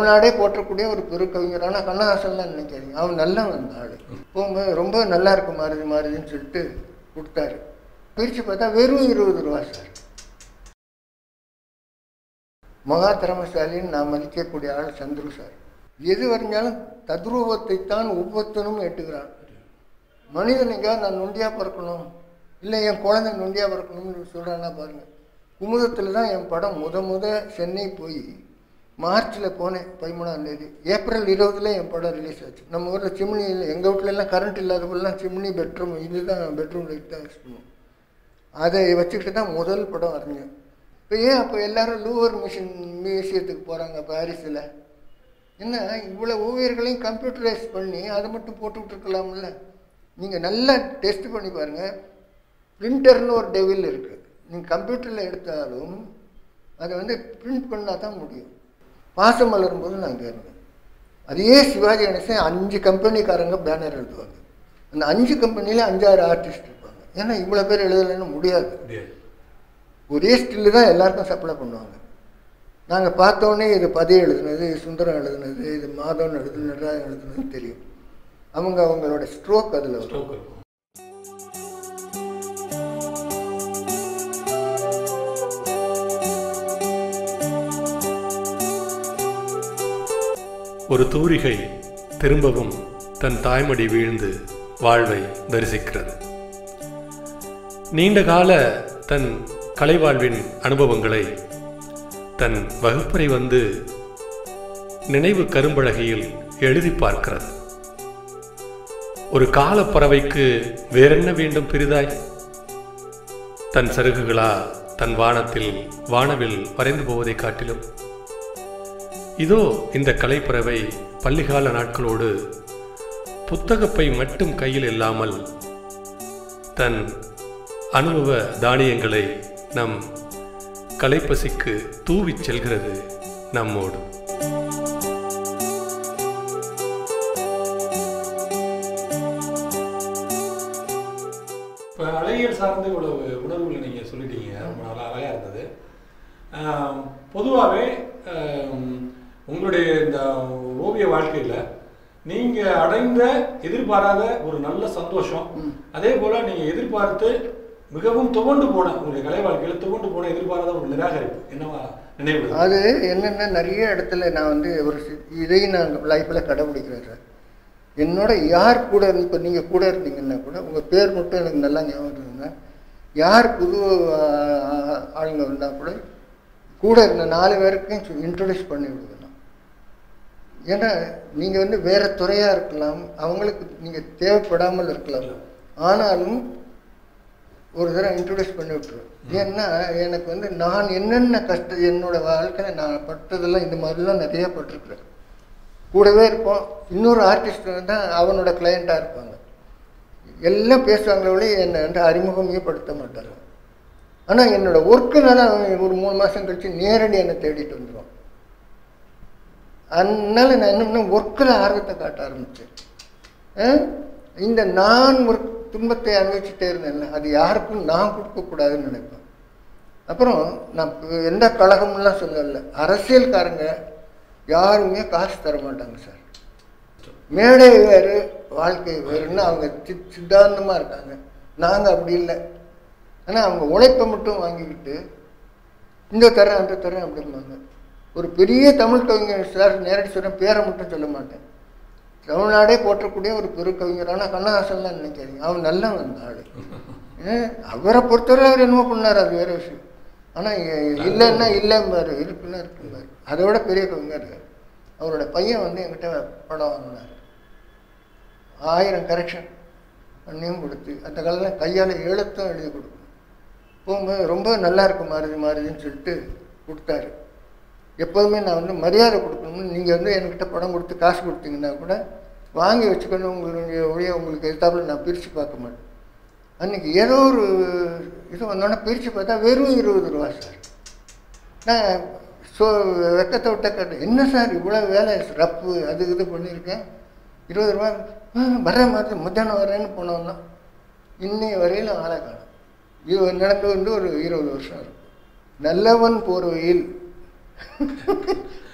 தமிழ்நாடே போற்றக்கூடிய ஒரு பெரு கவிஞர் ஆனால் கண்ணதாசன்லாம் நினைக்காதீங்க அவன் நல்லவன் ஆள் போகும்போது ரொம்ப நல்லா இருக்கு மாறுது மாறுதுன்னு சொல்லிட்டு கொடுத்தாரு பிரித்து பார்த்தா வெறும் இருபது ரூபா சார் மகா திறமசாலின்னு நான் மதிக்கக்கூடிய ஆள் சந்துரு சார் எது வரைஞ்சாலும் தத்ரூபத்தை தான் ஒவ்வொருத்தனும் எட்டுகிறான் மனிதனுக்கா நான் நொண்டியாக பிறக்கணும் இல்லை என் குழந்தை நொண்டியாக பிறக்கணும்னு சொல்கிறான்னா பாருங்கள் குமுதத்தில் தான் என் படம் முத முத சென்னை போய் மார்ச்சில் போனேன் பதிமூணாம் தேதி ஏப்ரல் இருபதுல என் படம் ரிலீஸ் ஆச்சு நம்ம ஊரில் சிம்னியில் எங்கள் வீட்டிலலாம் கரண்ட் இல்லாதப்பெல்லாம் சிம்னி பெட்ரூம் இதுதான் பெட்ரூம் லைட் தான் யூஸ் பண்ணுவோம் அதை வச்சுக்கிட்டு தான் முதல் படம் வரைஞ்சேன் இப்போ ஏன் அப்போ எல்லாரும் லூவர் மிஷின் மியூசியத்துக்கு போகிறாங்க பாரிஸில் என்ன இவ்வளோ ஓவியர்களையும் கம்ப்யூட்டரைஸ் பண்ணி அதை மட்டும் போட்டுக்கிட்டு இருக்கலாம்ல நீங்கள் நல்லா டெஸ்ட் பண்ணி பாருங்கள் பிரிண்டர்னு ஒரு டெவில் இருக்குது நீங்கள் கம்ப்யூட்டரில் எடுத்தாலும் அதை வந்து பிரிண்ட் பண்ணால் தான் முடியும் பாசம் மலரும் போது நான் அங்கே இருந்தேன் அதே சிவாஜி கணேசன் அஞ்சு கம்பெனிக்காரங்க பேனர் எழுதுவாங்க அந்த அஞ்சு கம்பெனியில் அஞ்சாறு ஆர்டிஸ்ட் இருப்பாங்க ஏன்னா இவ்வளோ பேர் எழுதலைன்னு முடியாது முடியாது ஒரே ஸ்டில்லு தான் எல்லாருக்கும் சப்ளை பண்ணுவாங்க நாங்கள் பார்த்தோன்னே இது பதி எழுதுனது இது சுந்தரம் எழுதுனது இது மாதவன் எழுதுனது நடராஜன் எழுதுனது தெரியும் அவங்க அவங்களோட ஸ்ட்ரோக் அதில் வரும் ஸ்ட்ரோக் இருக்கும் ஒரு தூரிகை திரும்பவும் தன் தாய்மடி வீழ்ந்து வாழ்வை தரிசிக்கிறது நீண்ட கால தன் கலைவாழ்வின் அனுபவங்களை தன் வகுப்பறை வந்து நினைவு கரும்பலகையில் எழுதி பார்க்கிறது ஒரு காலப்பறவைக்கு வேறென்ன வேண்டும் பெரிதாய் தன் சருகுகளா தன் வானத்தில் வானவில் வரைந்து போவதைக் காட்டிலும் இதோ இந்த கலைப்பறவை பள்ளிகால நாட்களோடு புத்தகப்பை மட்டும் கையில் இல்லாமல் தன் அனுபவ தானியங்களை நம் கலைப்பசிக்கு தூவிச் செல்கிறது நம்மோடு இப்போ அழகியல் சார்ந்த இவ்வளவு உணர்வுகளை நீங்கள் சொல்லிட்டீங்க ரொம்ப நல்லா அழகாக இருந்தது பொதுவாகவே உங்களுடைய இந்த ஓவிய வாழ்க்கையில் நீங்கள் அடைந்த எதிர்பாராத ஒரு நல்ல சந்தோஷம் அதே போல் நீங்கள் எதிர்பார்த்து மிகவும் துவண்டு போன உங்களுடைய கலை வாழ்க்கையில் துவண்டு போன எதிர்பாராத ஒரு நிராகரிப்பு என்னவா நினைவு அது என்னென்ன நிறைய இடத்துல நான் வந்து ஒரு சி- இதையும் நான் லைஃப்பில் கடைபிடிக்கிறேன் சார் என்னோட யார் கூட இப்போ நீங்கள் கூட இருந்தீங்கன்னா கூட உங்கள் பேர் மட்டும் எனக்கு நல்லா ஞாபகம் இருக்குங்க யார் புது ஆ, ஆ, ஆளுங்க வந்தால் கூட கூட இருந்த நாலு பேருக்கும் இன்ட்ரடியூஸ் பண்ணி விடுவேன் நான். ஏன்னா நீங்கள் வந்து வேறு துறையாக இருக்கலாம் அவங்களுக்கு நீங்கள் தேவைப்படாமல் இருக்கலாம் ஆனாலும் ஒரு தடவை இன்ட்ரடியூஸ் பண்ணி விட்டுருவேன் ஏன்னா எனக்கு வந்து நான் என்னென்ன கஷ்ட என்னோட வாழ்க்கையில் நான் பட்டதெல்லாம் இந்த மாதிரிலாம் நிறைய பட்டிருக்கிறேன் கூடவே இருப்போம் இன்னொரு ஆர்டிஸ்ட் தான் அவனோட கிளையண்ட்டாக இருப்பாங்க எல்லாம் பேசுவாங்களே ஒழிய என்னை வந்து அறிமுகமே படுத்த மாட்டாங்க ஆனால் என்னோட ஒர்க்குனால அவன் ஒரு மூணு மாதம் கழிச்சு நேரடி என்னை தேடிட்டு வந்துடுவான் அதனால நான் என்ன பண்ணேன் ஒர்க்கில் ஆர்வத்தை காட்ட ஆரம்பித்தேன் இந்த நான் ஒரு துன்பத்தை அனுபவிச்சுட்டே இருந்தேன்ல அது யாருக்கும் நான் கொடுக்கக்கூடாதுன்னு நினைப்பேன் அப்புறம் நான் இப்ப எந்த கழகம்லாம் சொல்லல அரசியல்காரங்க யாருமே காசு தர மாட்டாங்க சார் மேடை வேறு வாழ்க்கை வேறுன்னு அவங்க சித் சித்தாந்தமாக இருக்காங்க நாங்கள் அப்படி இல்லை ஆனால் அவங்க உழைப்பை மட்டும் வாங்கிக்கிட்டு இந்த தரேன் அந்த தரேன் அப்படிம்பாங்க ஒரு பெரிய தமிழ் கவிஞர் சார் நேரடி சொல்கிறேன் பேரை மட்டும் சொல்ல மாட்டேன் தமிழ்நாடே போற்றக்கூடிய ஒரு பெரு கவிஞர் ஆனால் கண்ணதாசன்லாம் நினைக்காதீங்க அவன் நல்லவன் அந்த ஆள் ஏன் அவரை பொறுத்தவரை அவர் என்னமோ பண்ணார் அது வேற விஷயம் ஆனால் இல்லைன்னா இல்லைம்பாரு இருக்குன்னா இருக்கும்பாரு அதை விட பெரிய கவிஞர் அவரோட பையன் வந்து என்கிட்ட படம் வாங்கினார் ஆயிரம் கரெக்ஷன் பண்ணியும் கொடுத்து அந்த காலத்தில் கையால் எழுத்தும் எழுதி கொடுக்கணும் போகும்போது ரொம்ப நல்லா இருக்கு மாறுது மாறுதுன்னு சொல்லிட்டு கொடுத்தாரு எப்போதுமே நான் வந்து மரியாதை கொடுக்கணும்னு நீங்கள் வந்து என்கிட்ட படம் கொடுத்து காசு கொடுத்தீங்கன்னா கூட வாங்கி வச்சுக்கணும் உங்களுடைய ஒழிய உங்களுக்கு எதிர்த்தாப்புல நான் பிரித்து பார்க்க மாட்டேன் அன்றைக்கி ஏதோ ஒரு இது வந்தோடனே பிரித்து பார்த்தா வெறும் இருபது ரூபா சார் நான் ஸோ வெக்கத்தை விட்ட கேட்டேன் என்ன சார் இவ்வளோ வேலை ரப்பு அது இது பண்ணியிருக்கேன் இருபது ரூபா ஆ, வரேன் மாதிரி மத்தியானம் வரேன்னு போனோம்னா இன்னைய வரையிலும் ஆளை காணும் இது நடந்து வந்து ஒரு இருபது வருஷம் இருக்கும் நல்லவன் போர்வையில்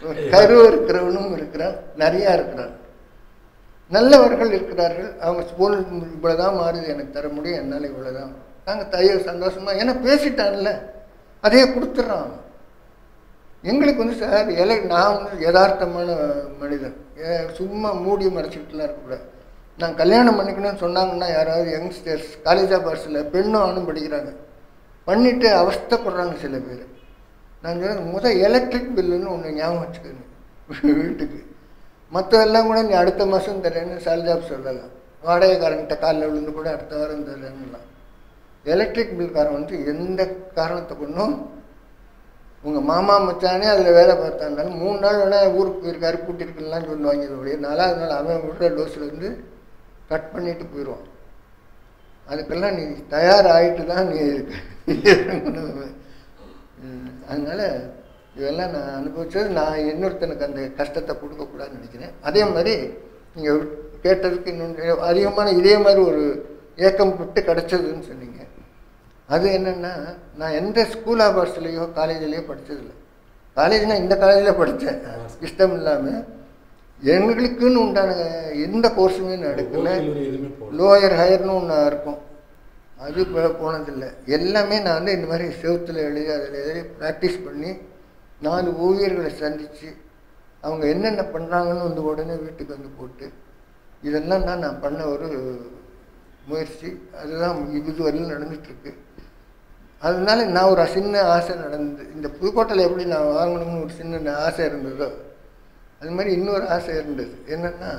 கரு இருக்கிறவனும் இருக்கிறான் நிறையா இருக்கிறான் நல்லவர்கள் இருக்கிறார்கள் அவங்க ஸ்கூல் இவ்வளோதான் மாறுது எனக்கு தர முடியும் என்னால் இவ்வளோதான் நாங்கள் தைய சந்தோஷமா ஏன்னா பேசிட்டான்ல அதையே கொடுத்துட்றான் அவன். எங்களுக்கு வந்து சார் இலை நான் வந்து யதார்த்தமான மனிதன் ஏ- சும்மா மூடி மறைச்சிட்டுலாம் இருக்கக்கூடாது நான் கல்யாணம் பண்ணிக்கணும்னு சொன்னாங்கன்னா யாராவது யங்ஸ்டர்ஸ் காலேஜா பர்ஸில் பெண்ணும் ஆணும் படிக்கிறாங்க பண்ணிட்டு அவஸ்தைப்படுறாங்க சில பேர் நான் சொன்னேன் முதல் எலக்ட்ரிக் பில்லுன்னு ஒன்று ஞாபகம் வச்சுக்கணும் வீட்டுக்கு மற்றதெல்லாம் கூட நீ அடுத்த மாதம் தரேன்னு சால்ஜாப் சொல்லலாம் வாடகைக்காரங்கிட்ட காலில் விழுந்து கூட அடுத்த வாரம் தரேன்னுலாம் எலக்ட்ரிக் பில்காரன் வந்து எந்த காரணத்தை கொண்டும் உங்கள் மாமா மச்சானே அதில் வேலை பார்த்தாண்டாலும் மூணு நாள் வேணால் ஊருக்கு போயிருக்காரு கூட்டிருக்கலாம் சொல்லி வாங்கிடுவோடைய நாலாவது நாள் அவன் விடுற டோஸில் இருந்து கட் பண்ணிட்டு போயிடுவான் அதுக்கெல்லாம் நீ தயார் ஆகிட்டு தான் நீ இருக்க ம், அதனால இதெல்லாம் நான் அனுபவிச்சது நான் இன்னொருத்தனுக்கு அந்த கஷ்டத்தை கொடுக்கக்கூடாதுன்னு நினைக்கிறேன் அதே மாதிரி நீங்கள் கேட்டதுக்கு இன்னொன்று அதிகமான இதே மாதிரி ஒரு ஏக்கம் விட்டு கிடச்சதுன்னு சொன்னீங்க அது என்னென்னா நான் எந்த ஸ்கூல் ஆபர்ஸ்லேயோ காலேஜ்லேயோ படித்ததில்லை காலேஜ்னா இந்த காலேஜில் படித்தேன் இஷ்டம் இல்லாமல் எங்களுக்குன்னு உண்டான எந்த கோர்ஸுமே நான் எடுக்கல கல்லூரி எதுவுமே போகல லோயர் ஹையர்னு ஒன்று இருக்கும் அது இப்போ போனதில்லை எல்லாமே நான் வந்து இந்த மாதிரி செவுத்தில் எழுதி அதில் எழுதி ப்ராக்டிஸ் பண்ணி நாலு ஊழியர்களை சந்தித்து அவங்க என்னென்ன பண்ணுறாங்கன்னு வந்து உடனே வீட்டுக்கு வந்து போட்டு இதெல்லாம் தான் நான் பண்ண ஒரு முயற்சி அதுதான் இதுவரையிலும் நடந்துகிட்ருக்கு அதனால நான் ஒரு சின்ன ஆசை நடந்தது இந்த புதுக்கோட்டையில் எப்படி நான் வாங்கணும்னு ஒரு சின்ன ஆசை இருந்ததோ அது மாதிரி இன்னொரு ஆசை இருந்தது என்னென்னா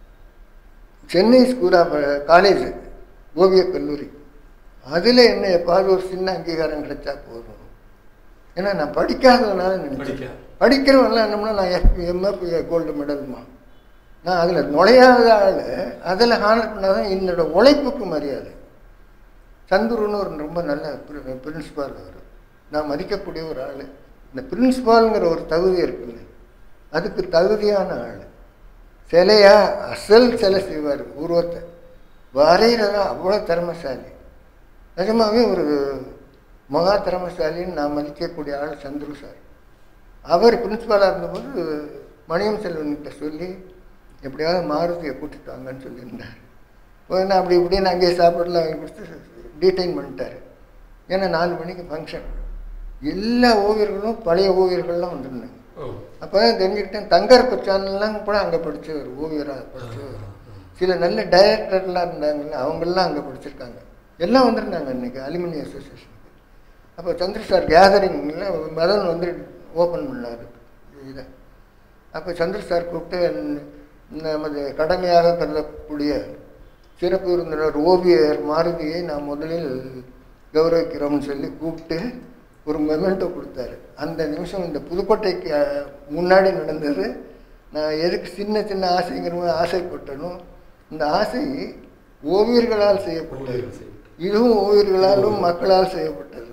சென்னை ஸ்கூல் ஆஃப் காலேஜ் ஓவியக் கல்லூரி அதில் என்ன எப்பாவது ஒரு சின்ன அங்கீகாரம் கிடைச்சா போதும் ஏன்னா நான் படிக்காததுனால நினைச்சேன் படிக்க. படிக்கிறவன்லாம் என்னம்னா நான் எஃப் எம்எஃப் கோல்டு மெடல்மா நான் அதில் நுழையாத ஆள் அதில் ஹானர் பண்ணாதான் என்னோட உழைப்புக்கு மரியாதை சந்துருன்னு ஒரு ரொம்ப நல்ல பிரின்சிபால் அவர் நான் மதிக்கக்கூடிய ஒரு ஆள் இந்த பிரின்சிபாலுங்கிற ஒரு தகுதி இருக்குல்ல அதுக்கு தகுதியான ஆள் சிலையா அசல் சிலை செய்வார் உருவத்தை வரைகிறதா அவ்வளோ திறமைசாலி நிஜமாவே ஒரு மகா திறமைசாலின்னு நான் மதிக்கக்கூடிய ஆள் சந்துரு சார் அவர் பிரின்சிபாலாக இருந்தபோது மணியம் செல்வன்கிட்ட சொல்லி எப்படியாவது மாருதியை கூட்டிட்டு வாங்கன்னு சொல்லியிருந்தார் போய் நான் அப்படி இப்படின்னு அங்கேயே சாப்பாடுலாம் வாங்கி கொடுத்து டீடைன் பண்ணிட்டார் ஏன்னா நாலு மணிக்கு ஃபங்க்ஷன் எல்லா ஓவியர்களும் பழைய ஓவியர்கள்லாம் வந்திருந்தாங்க ஓ அப்போ தான் தெரிஞ்சுக்கிட்டேன் தங்கர் கொச்சான்லாம் கூட அங்கே படித்தவர் ஓவியராக படித்தவர் சில நல்ல டைரக்டர்லாம் இருந்தாங்கல்ல அவங்கெல்லாம் அங்கே படிச்சிருக்காங்க எல்லாம் வந்திருந்தாங்க இன்னைக்கு அலுமினி அசோசியேஷனுக்கு அப்போ சந்திர சார் கேதரிங்கில் மதன் வந்து ஓப்பன் பண்ணார் இதை அப்போ சந்திர சார் கூப்பிட்டு ந- நமது கடமையாக கருதக்கூடிய சிறப்பு விருந்தினர் ஓவியர் மாருதியை நாம் முதலில் கௌரவிக்கிறோம்னு சொல்லி கூப்பிட்டு ஒரு மெமெண்டோ கொடுத்தாரு அந்த நிமிஷம் இந்த புதுக்கோட்டைக்கு அஹ், முன்னாடி நடந்தது நான் எதுக்கு சின்ன சின்ன ஆசைங்கிற மாதிரி ஆசைப்பட்டனோ இந்த ஆசை ஓவியர்களால் செய்யப்பட்டது ஓவியர்கள் செய்யப்பட்டது. இதுவும் ஓவியர்களாலும் மக்களால் செய்யப்பட்டது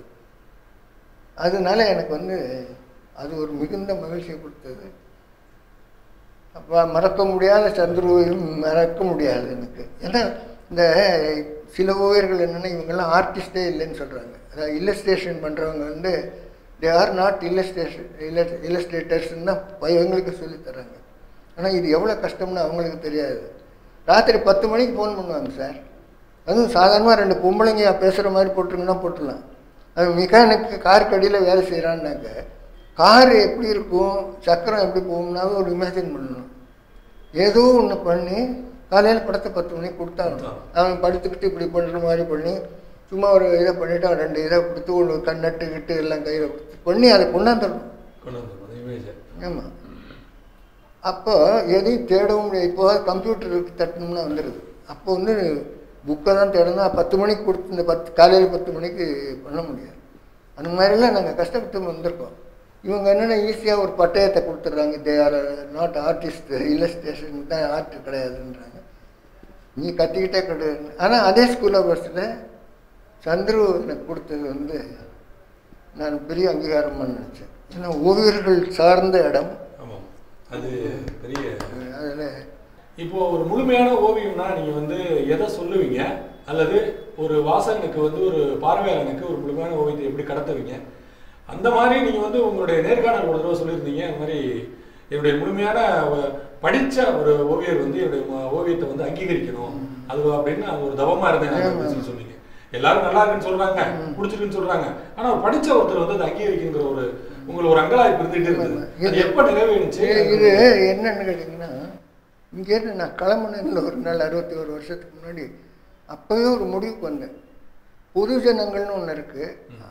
அதனால எனக்கு வந்து அது ஒரு மிகுந்த மகிழ்ச்சியை கொடுத்தது அப்போ மறக்க முடியாத சந்துருவையும் மறக்க முடியாது எனக்கு ஏன்னா இந்த சில ஓவியர்கள் என்னென்னா இவங்கெல்லாம் ஆர்டிஸ்டே இல்லைன்னு சொல்கிறாங்க அதாவது இல்லஸ்ட்ரேஷன் பண்ணுறவங்க வந்து தே ஆர் நாட் இல்லஸ்ட்ரேஷன் இல்ல இல்லஸ்ட்ரேட்டர்ஸ்ன்னு தான் இவங்களுக்கு சொல்லித் தர்றாங்க ஆனால் இது எவ்வளோ கஷ்டம்னு அவங்களுக்கு தெரியாது ராத்திரி பத்து மணிக்கு ஃபோன் பண்ணுவாங்க சார் அதுவும் சாதாரணமாக ரெண்டு பொம்பளைங்க பேசுகிற மாதிரி போட்டுருங்கன்னா போட்டுடலாம் அது மெக்கானிக்கு கார் கடியில் வேலை செய்கிறான்னாக்க கார் எப்படி இருக்கும் சக்கரம் எப்படி போகும்னாவே ஒரு இமேஜின் பண்ணணும் ஏதோ ஒன்று பண்ணி காலையில் படத்தை பத்து மணிக்கு கொடுத்தாங்க அவன் படுத்துக்கிட்டு இப்படி பண்ணுற மாதிரி பண்ணி சும்மா ஒரு இதை பண்ணிவிட்டு அவன் ரெண்டு இதை கொடுத்து ஒரு கண்ணட்டு கிட்டு எல்லாம் கையில் கொடுத்து பண்ணி அதை கொண்டாந்துடணும் கொண்டு வந்து அந்த இமேஜை ஆமாம் அப்போ எதையும் தேடவும் முடியாது இப்போ கம்ப்யூட்டருக்கு தட்டணும்னா வந்துடுது அப்போ வந்து புக்கை தான் தேடணும் பத்து மணிக்கு கொடுத்து இந்த பத்து காலையில் பத்து மணிக்கு பண்ண முடியாது அந்த மாதிரிலாம் நாங்கள் கஷ்டப்பட்டு வந்திருக்கோம் இவங்க என்னென்ன ஈஸியாக ஒரு பட்டயத்தை கொடுத்துட்றாங்க they are not artist illustration தான் ஆர்ட் கிடையாதுன்றாங்க நீ கத்திக்கிட்டே கிடையாது ஆனால் அதே ஸ்கூல் ஆஃப் பர்ஸில் சந்துரு எனக்கு கொடுத்தது வந்து நான் பெரிய அங்கீகாரமாக நினச்சேன் ஏன்னா ஓவியர்கள் சார்ந்த இடம் ஆமாம் அது பெரிய அதில் இப்போ ஒரு முழுமையான ஓவியம்னா நீங்க வந்து எதை சொல்லுவீங்க அல்லது ஒரு வாசகனுக்கு வந்து ஒரு பார்வையாளனுக்கு ஒரு முழுமையான ஓவியத்தை எப்படி கடத்துவீங்க அந்த மாதிரி நீங்க வந்து உங்களுடைய நேர்காணல் ஒரு தடவை சொல்லியிருந்தீங்க அந்த மாதிரி என்னுடைய முழுமையான அஹ், படிச்ச ஒரு ஓவியர் வந்து என்னுடைய ம- ஓவியத்தை வந்து அங்கீகரிக்கணும் அது அப்படின்னு அது ஒரு தவமா இருந்தேன் நான் அப்படின்னு சொல்லி சொன்னீங்க எல்லாரும் நல்லா இருக்குன்னு சொல்றாங்க பிடிச்சிருக்குன்னு சொல்றாங்க ஆனா ஒரு படிச்ச ஒருத்தர் வந்து அதை அங்கீகரிக்கிற ஒரு உங்களுக்கு ஒரு அங்கலாய்ப்பு இருந்துகிட்டே இருந்தது அது எப்ப நிறைவேறுச்சு இது இது என்னன்னு கேட்டிங்கன்னா இங்கேருந்து நான் கிளம்புனேன்ல ஒரு நாள் அறுபத்தி ஒரு வருஷத்துக்கு முன்னாடி அப்போவே ஒரு முடிவுக்கு வந்தேன் பொது ஜனங்கள்னு ஒன்று இருக்குது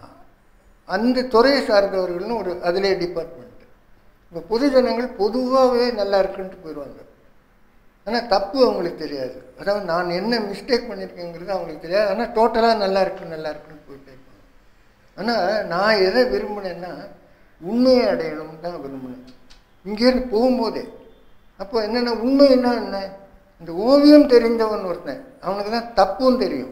அந்த துறையை சார்ந்தவர்கள்னு ஒரு அதிலே டிபார்ட்மெண்ட் இப்போ பொது ஜனங்கள் பொதுவாகவே நல்லா இருக்குன்ட்டு போயிடுவாங்க ஆனால் தப்பு அவங்களுக்கு தெரியாது அதாவது நான் என்ன மிஸ்டேக் பண்ணியிருக்கேங்கிறது அவங்களுக்கு தெரியாது ஆனால் டோட்டலாக நல்லா இருக்கு நல்லா இருக்குன்னு போயிட்டே இருப்பாங்க ஆனால் நான் எதை விரும்பினேன்னா உண்மையை அடையணும்னு தான் விரும்பினேன் இங்கேருந்து போகும்போதே அப்போ என்னென்ன உண்மைன்னா என்ன இந்த ஓவியம் தெரிஞ்சவன் ஒருத்தன் அவனுக்கு தான் தப்பும் தெரியும்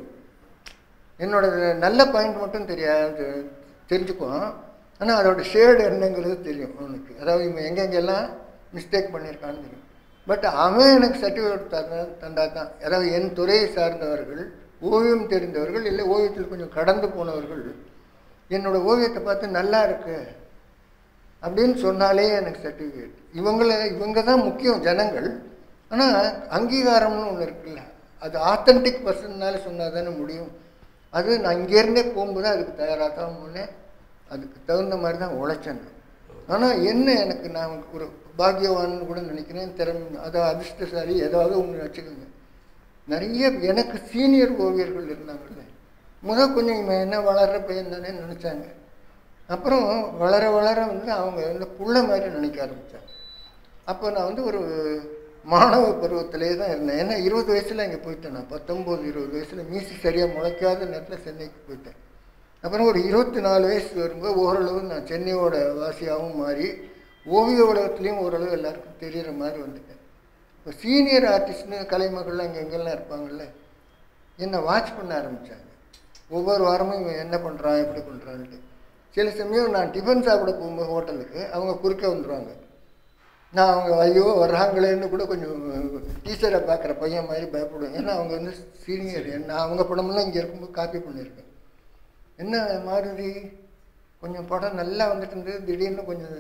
என்னோட நல்ல பாயிண்ட் மட்டும் தெரியாது தெரிஞ்சுக்குவான் ஆனால் அதோட ஷேடு என்னங்கிறது தெரியும் அவனுக்கு அதாவது இவன் எங்கெங்கெல்லாம் மிஸ்டேக் பண்ணியிருக்கான்னு தெரியும் பட் அவன் எனக்கு சர்டிஃபிகேட் தந்தா தந்தா தான் அதாவது என் துறையை சார்ந்தவர்கள் ஓவியம் தெரிந்தவர்கள் இல்லை ஓவியத்தில் கொஞ்சம் கடந்து போனவர்கள் என்னோட ஓவியத்தை பார்த்து நல்லா இருக்கு அப்படின்னு சொன்னாலே எனக்கு சர்டிஃபிகேட் இவங்கள இவங்க தான் முக்கியம் ஜனங்கள் ஆனால் அங்கீகாரம்னு ஒன்று இருக்குல்ல அது ஆத்தென்டிக் பர்சன்னால சொன்னால் தானே முடியும் அது நான் இங்கேருந்தே போகும்போது அதுக்கு தயாராக தான் போனேன் அதுக்கு தகுந்த மாதிரி தான் உழைச்சேன் ஆனால் என்ன எனக்கு நான் ஒரு பாக்கியவான்னு கூட நினைக்கிறேன் திறமை அதாவது அதிர்ஷ்டசாலி ஏதாவது ஒன்று வச்சுக்கோங்க நிறைய எனக்கு சீனியர் ஓவியர்கள் இருந்தாங்கல்ல முதல் கொஞ்சம் இவன் என்ன வளர்ற பையன் தானே நினச்சாங்க அப்புறம் வளர வளர வந்து அவங்க வந்து புள்ள மாதிரி நினைக்க ஆரம்பித்தாங்க அப்போ நான் வந்து ஒரு மாணவ பருவத்திலே தான் இருந்தேன் ஏன்னா இருபது வயசில் இங்கே போயிட்டேன் நான் பத்தொம்போது இருபது வயசில் மீசி சரியாக முளைக்காத நேரத்தில் சென்னைக்கு போயிட்டேன் அப்புறம் ஒரு இருபத்தி நாலு வயசு வரும்போது ஓரளவு நான் சென்னையோட வாசியாகவும் மாறி ஓவிய உலகத்துலேயும் ஓரளவு எல்லாருக்கும் தெரிகிற மாதிரி வந்துட்டேன் இப்போ சீனியர் ஆர்டிஸ்ட்னு கலைமகள்லாம் இங்கே எங்கெல்லாம் இருப்பாங்கல்ல என்னை வாட்ச் பண்ண ஆரம்பித்தாங்க ஒவ்வொரு வாரமும் இவன் என்ன பண்ணுறான் எப்படி பண்ணுறான்ட்டு சில சமயம் நான் டிஃபன் சாப்பிட போகும்போது ஹோட்டலுக்கு அவங்க குறுக்க வந்துடுவாங்க நான் அவங்க ஐயோ வர்றாங்களேன்னு கூட கொஞ்சம் டீச்சரை பார்க்குற பையன் மாதிரி பயப்படுவேன் ஏன்னா அவங்க வந்து சீனியர் என்ன அவங்க படமெல்லாம் இங்கே இருக்கும்போது காப்பி பண்ணியிருக்கேன் என்ன மாருதி கொஞ்சம் படம் நல்லா வந்துட்டு இருந்தது திடீர்னு கொஞ்சம்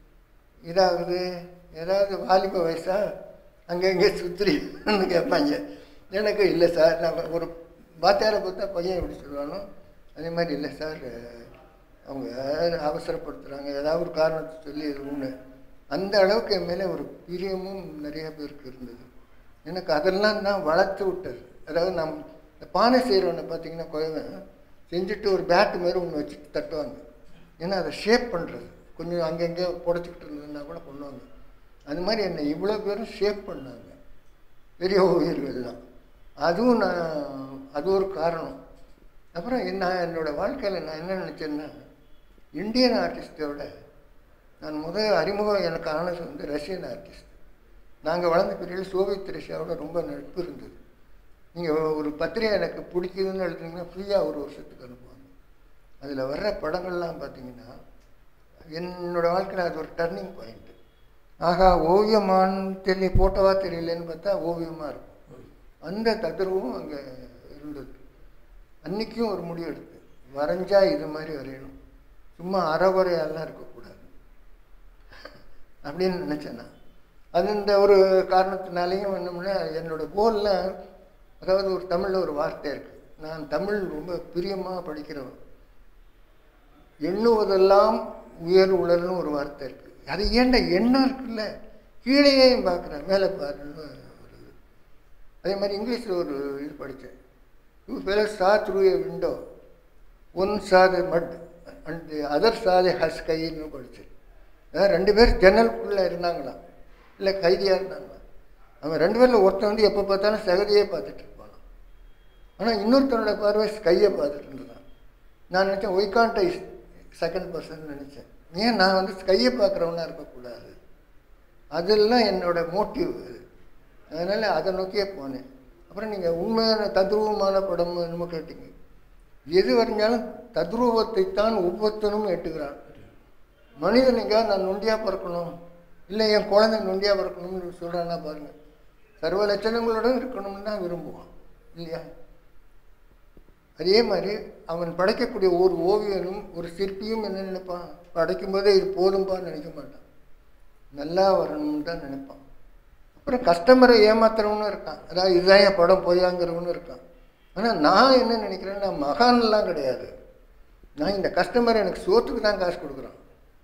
இதாகுது ஏதாவது வாலிப வயசா அங்கே இங்கே சுற்றுறின்னு கேட்பாங்க எனக்கு இல்லை சார் நான் ஒரு பாத்தியாரை பார்த்தா பையன் எப்படி சொல்லுவானோ அதே மாதிரி இல்லை சார் அவங்க அவசரப்படுத்துகிறாங்க ஏதாவது ஒரு காரணத்தை சொல்லி இது ஒன்று அந்த அளவுக்கு என் மேலே ஒரு பிரியமும் நிறைய பேருக்கு இருந்தது எனக்கு அதெல்லாம் தான் வளர்த்து விட்டது அதாவது நம் இந்த பானை செய்கிறவனை பார்த்தீங்கன்னா குழவன் செஞ்சுட்டு ஒரு பேட்டு மாதிரி ஒன்று வச்சுட்டு தட்டுவாங்க ஏன்னா அதை ஷேப் பண்ணுறது கொஞ்சம் அங்கங்கே புடச்சிக்கிட்டு இருந்ததுன்னா கூட பண்ணுவாங்க அது மாதிரி என்னை இவ்வளோ பேரும் ஷேப் பண்ணாங்க பெரிய ஓவியர்கள்லாம் அதுவும் நான் அது ஒரு காரணம் அப்புறம் நான் என்னோடய வாழ்க்கையில் நான் என்ன நினச்சேன்னா இந்தியன் ஆர்டிஸ்டோட நான் முதல் அறிமுகம் எனக்கு ஆனது வந்து ரஷ்யன் ஆர்டிஸ்ட் நாங்கள் வளர்ந்த பிரிவில் சோவியத் ரஷ்யாவோட ரொம்ப நட்பு இருந்தது நீங்கள் ஒரு பத்திரிகை எனக்கு பிடிக்குதுன்னு எழுதுனீங்கன்னா ஃப்ரீயாக ஒரு வருஷத்துக்கு அனுப்புவாங்க அதில் வர்ற படங்கள்லாம் பார்த்தீங்கன்னா என்னோடய வாழ்க்கையில் அது ஒரு டர்னிங் பாயிண்ட்டு ஆகா ஓவியமான்னு தெரியல போட்டவா தெரியலன்னு பார்த்தா ஓவியமாக இருக்கும் அந்த தத்ரூபம் அங்கே இருந்தது அன்றைக்கும் ஒரு முடிவு எடுத்து வரைஞ்சா இது மாதிரி வரையணும் சும்மா அறகுறையெல்லாம் இருக்கக்கூடாது அப்படின்னு நினச்சேன் நான் அது இந்த ஒரு காரணத்தினாலேயும் என்னமுன்னா என்னோடய கோலில் அதாவது ஒரு தமிழில் ஒரு வார்த்தை இருக்குது நான் தமிழ் ரொம்ப பிரியமாக படிக்கிறவன் எண்ணுவதெல்லாம் உயர் உழல்னு ஒரு வார்த்தை இருக்குது அது ஏன்டா எண்ணம் இருக்குல்ல கீழேயே பார்க்குறேன் மேலே பாருன்னு வருது அதே மாதிரி இங்கிலீஷில் ஒரு இது படித்தேன் two fellows saw through a window one saw the mud and other saw the ஹஸ் கைன்னு படித்தேன் அதாவது ரெண்டு பேர் ஜன்னலுக்குள்ளே இருந்தாங்களாம் இல்லை கைதியாக இருந்தாங்களாம் அவன் ரெண்டு பேரில் ஒருத்தன் வந்து எப்போ பார்த்தாலும் சகதியே பார்த்துட்டு இருப்பான் ஆனால் இன்னொருத்தனோட பார்வை கையை பார்த்துட்டு இருந்தான் நான் நினச்சேன் why can't I second person நினச்சேன் ஏன் நான் வந்து கையை பார்க்குறவனா இருக்கக்கூடாது அதெல்லாம் என்னோட மோட்டிவ் அதனால் அதை நோக்கியே போனேன் அப்புறம் நீங்கள் உண்மையான தத்ரூபமான படம் என்னமோ கேட்டீங்க எது வரைஞ்சாலும் தத்ரூபத்தைத்தான் ஒவ்வொருத்தனும் எட்டுக்கிறான் மனிதனுக்கா நான் நொண்டியாக பிறக்கணும் இல்லை என் குழந்தை நொண்டியாக பிறக்கணும்னு சொல்கிறான்னா பாருங்கள் சர்வ லட்சணங்களோட இருக்கணும்னு தான் விரும்புவான் இல்லையா அதே மாதிரி அவன் படைக்கக்கூடிய ஒரு ஓவியனும் ஒரு சிற்பியும் என்ன நினைப்பான் படைக்கும் போதே இது போதும்பான்னு நினைக்க மாட்டான் நல்லா வரணும்னு தான் நினைப்பான் அப்புறம் கஸ்டமரை ஏமாத்துறவனும் இருக்கான் அதாவது இதுதான் என் படம் பொய்யாங்கிறவனும் இருக்கான் ஆனால் நான் என்ன நினைக்கிறேன் நான் மகான்லாம் கிடையாது நான் இந்த கஸ்டமர் எனக்கு சோத்துக்கு தான் காசு கொடுக்குறான்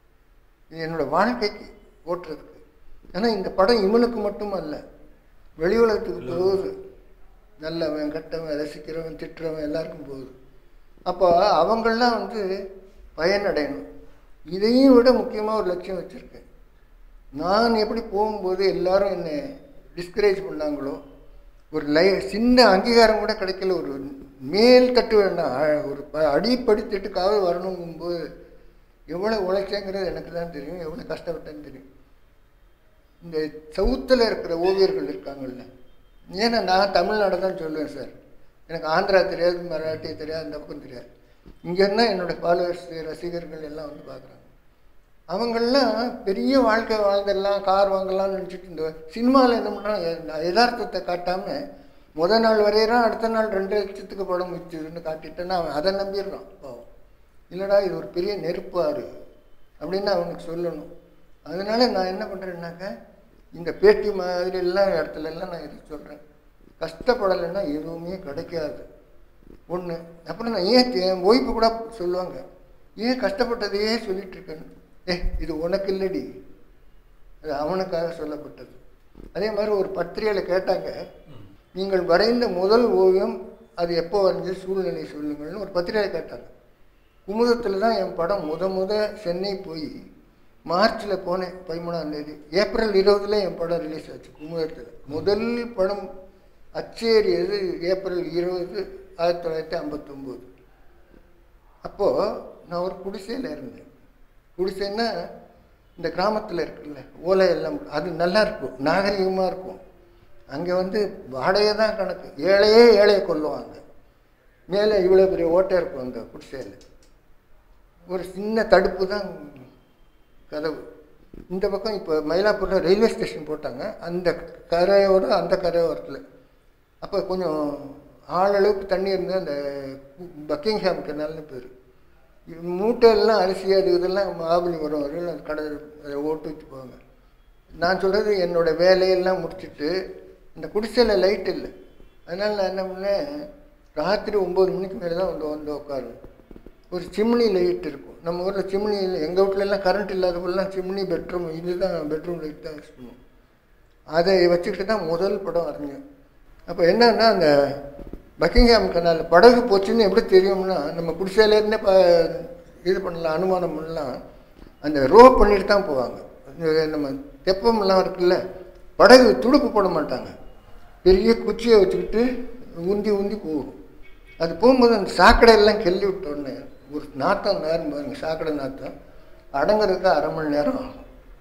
இது என்னோட வாழ்க்கைக்கு ஓட்டுறதுக்கு ஆனால் இந்த படம் இவனுக்கு மட்டும் அல்ல வெளி உலகத்துக்கு போகுது நல்லவன் கெட்டவன் ரசிக்கிறவன் திட்டுறவன் எல்லாருக்கும் போகுது அப்போ அவங்களாம் வந்து பயனடையணும் இதையும் விட முக்கியமாக ஒரு லட்சியம் வச்சுருக்கேன் நான் எப்படி போகும்போது எல்லாரும் என்னை டிஸ்கரேஜ் பண்ணாங்களோ ஒரு லை சின்ன அங்கீகாரம் கூட கிடைக்கல ஒரு மேல் தட்டு வேண்டாம் அ- ஒரு ப- அடிப்படி தட்டுக்காக வரணுங்கும்போது எவ்வளோ உழைச்சேங்கிறது எனக்கு தான் தெரியும் எவ்வளோ கஷ்டப்பட்டேன்னு தெரியும் இந்த சவுத்தில் இருக்கிற ஓவியர்கள் இருக்காங்கல்ல ஏன்னா நான் தமிழ்நாடு தான் சொல்லுவேன் சார் எனக்கு ஆந்திரா தெரியாது மராட்டி தெரியாது அந்த பக்கம் தெரியாது இங்கே இருந்தால் என்னோடய ஃபாலோவர்ஸ் ரசிகர்கள் எல்லாம் வந்து பார்க்குறாங்க அவங்கெல்லாம் பெரிய வாழ்க்கை வாழ்ந்தெல்லாம் கார் வாங்கலாம்னு நினச்சிட்டு இந்த சினிமாவில் என்ன பண்ணுறாங்க யதார்த்தத்தை காட்டாமல் முத நாள் வரையிறான் அடுத்த நாள் ரெண்டு லட்சத்துக்கு படம் விற்றுதுன்னு காட்டிட்டேன்னா அவன் அதை நம்பிடுறான் பாவம் இல்லைடா இது ஒரு பெரிய நெருப்பாரு அப்படின்னு அவனுக்கு சொல்லணும் அதனால நான் என்ன பண்ணுறேன்னாக்க இந்த பேட்டி மாதிரி எல்லாம் இடத்துல எல்லாம் நான் இது சொல்கிறேன் கஷ்டப்படலைன்னா எதுவுமே கிடைக்காது ஒன்று அப்புறம் நான் ஏன் தே- என் ஒய்ஃபு கூட சொல்லுவாங்க ஏன் கஷ்டப்பட்டதையே சொல்லிட்டு இருக்கேன்னு ஏ இது உனக்கு இல்லடி அது அவனுக்காக சொல்லப்பட்டது அதே மாதிரி ஒரு பத்திரிகையில் கேட்டாங்க நீங்கள் வரைந்த முதல் ஓவியம் அது எப்போ வரைஞ்சது சூழ்நிலை சொல்லுங்கள்னு ஒரு பத்திரிகையில் கேட்டாங்க குமுதத்தில் தான் என் படம் முத முத சென்னை போய் மார்ச்சில் போனேன் பதிமூணாம் தேதி ஏப்ரல் இருபதுல என் படம் ரிலீஸ் ஆச்சு குமுதத்தில் முதல் படம் அச்சேறியது ஏப்ரல் இருபது ஆயிரத்தி தொள்ளாயிரத்தி ஐம்பத்தொம்போது அப்போது நான் ஒரு குடிசையில் இருந்தேன் குடிசைன்னா இந்த கிராமத்தில் இருக்குல்ல ஓலை எல்லாம் அது நல்லா இருக்கும் நாகரிகமாக இருக்கும் அங்கே வந்து வாடகை தான் கணக்கு ஏழையே ஏழையை கொல்லுவாங்க மேலே இவ்வளோ பெரிய ஓட்டை இருக்கும் அந்த குடிசையில் ஒரு சின்ன தடுப்பு தான் கதவு இந்த பக்கம் இப்போ மயிலாப்பூரில் ரயில்வே ஸ்டேஷன் போட்டாங்க அந்த கரையோட அந்த கரையோரத்தில் அப்போ கொஞ்சம் ஆளளவுக்கு தண்ணி இருந்து அந்த பக்கிங்ஹாம் கெனால்னு பேர் மூட்டையெல்லாம் அரிசி அது இதெல்லாம் மாபலி வரும் வரையில் அது கடை அதை ஓட்டு வச்சு போவாங்க நான் சொல்கிறது என்னோடய வேலையெல்லாம் முடிச்சுட்டு இந்த குடிசையில் லைட் இல்லை அதனால் நான் என்ன பண்ணேன் ராத்திரி ஒம்பது மணிக்கு மேலே தான் வந்து வந்து உட்காருவேன் ஒரு சிம்னி லைட் இருக்கும் நம்ம ஊரில் சிம்னி எங்கள் வீட்டிலலாம் கரண்ட் இல்லாத போதெல்லாம் சிம்னி பெட்ரூம் இதுதான் பெட்ரூம் லைட் தான் யூஸ் பண்ணுவோம் அதை வச்சுக்கிட்டு தான் முதல் படம் வரைஞ்சேன் அப்போ என்னன்னா அந்த பக்கிங்ஹாம் கனால் படகு போச்சுன்னு எப்படி தெரியும்னா நம்ம குடிசையிலேருந்தே ப இது பண்ணலாம் அனுமானம் பண்ணலாம் அந்த ரோ பண்ணிட்டு தான் போவாங்க இந்த நம்ம தெப்பம்லாம் இருக்குல்ல படகு துடுப்பு போட மாட்டாங்க பெரிய குச்சியை வச்சுக்கிட்டு உந்தி உந்தி போகும் அது போகும்போது அந்த சாக்கடையெல்லாம் கிள்ளி விட்ட உடனே ஒரு நாத்தம் நேரம் பாருங்க சாக்கடை நாத்தம் அடங்குறதுக்கு அரை மணி நேரம் ஆகும்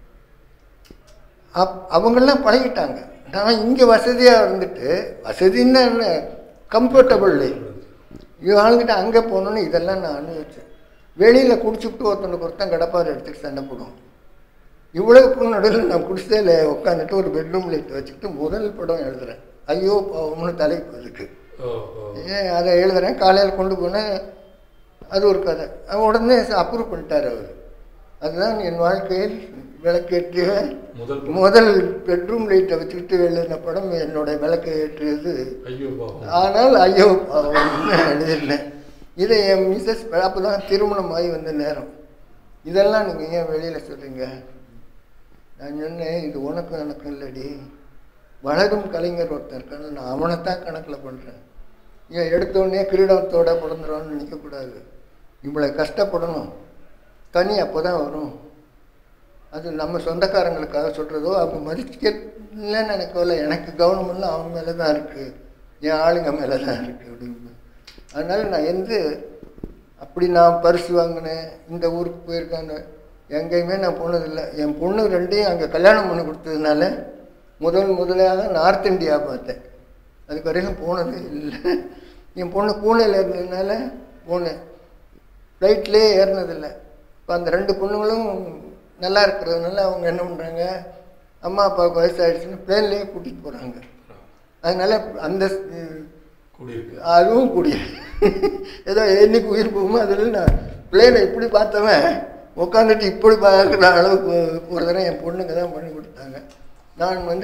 அப் அவங்கெல்லாம் பழகிட்டாங்க நான் இங்கே வசதியாக இருந்துட்டு வசதின்னா என்ன கம்ஃபர்டபுள் இது வாழ்ந்துட்டு அங்கே போகணுன்னு இதெல்லாம் நான் அனுபவிச்சேன் வெளியில் குடிச்சுட்டு ஒருத்தனுக்கு ஒருத்தன் கடப்பார் எடுத்துட்டு சண்டை போடுவோம் இவ்வளவுக்கும் நடுவில் நான் குடிசையில் உட்காந்துட்டு ஒரு பெட்ரூம் லைட் வச்சுக்கிட்டு முதல் படம் எழுதுறேன் ஐயோ பாவம்னு தலைப்பு அதுக்கு ஓ ஓ ஏன் அதை எழுதுறேன் காலையில் கொண்டு போனேன் அது ஒரு கதை அவன் உடனே அப்ரூவ் பண்ணிட்டார் அவர் அதுதான் என் வாழ்க்கையில் விளக்கேற்றிய முதல் முதல் பெட்ரூம் லைட்டை வச்சுக்கிட்டு எழுதின படம் என்னோட விளக்கு ஏற்றியது ஐயோ பாவம் ஆனால் ஐயோ பாவம்னு எழுதிருந்தேன் இதை என் மிஸ்ஸஸ் அப்போ தான் திருமணம் ஆகி வந்த நேரம் இதெல்லாம் நீங்கள் ஏன் வெளியில் சொல்றீங்க நான் சொன்னேன் இது உனக்கும் எனக்கும் இல்லடி வளரும் கலைஞர் ஒருத்தன் இருக்கான நான் அவனைத்தான் கணக்கில் பண்ணுறேன் ஏன் எடுத்தோடனே கிரீடத்தோட பிறந்துடுவான்னு நினைக்கக்கூடாது இவ்வளோ கஷ்டப்படணும் தனி அப்போ தான் வரும் அது நம்ம சொந்தக்காரங்களுக்காக சொல்கிறதோ அவங்க மதிக்கலன்னு எனக்கு இல்லை எனக்கு கவனமெல்லாம் அவங்க மேலே தான் இருக்குது என் ஆளுங்க மேலே தான் இருக்குது அப்படின்னு அதனால் நான் எந்த அப்படி நான் பரிசு வாங்கினேன் இந்த ஊருக்கு போயிருக்காங்க எங்கேயுமே நான் போனதில்லை என் பொண்ணு ரெண்டையும் அங்கே கல்யாணம் பண்ணி கொடுத்ததுனால முதல் முதலாக நார்த் இந்தியா பார்த்தேன் அதுக்கு வரைக்கும் போனது இல்லை என் பொண்ணு பூனேல இருந்ததுனால போனேன் ஃப்ளைட்லேயே ஏறினதில்லை இப்போ அந்த ரெண்டு பொண்ணுங்களும் நல்லா இருக்கிறதுனால அவங்க என்ன பண்ணுறாங்க அம்மா அப்பாவுக்கு வயசாகிடுச்சுன்னு பிளேன்லேயே கூட்டிகிட்டு போகிறாங்க அதனால் அந்த ஸ்- கூடியிருக்கு அதுவும் கூடிய ஏதோ என்னைக்கு உயிர் போகுமோ அதில் நான் பிளேனை இப்படி பார்த்தவன் உட்காந்துட்டு இப்படி பார்க்குற அளவுக்கு ஒரு தடவை என் பொண்ணுங்க தான் பண்ணி கொடுத்தாங்க நான் வந்து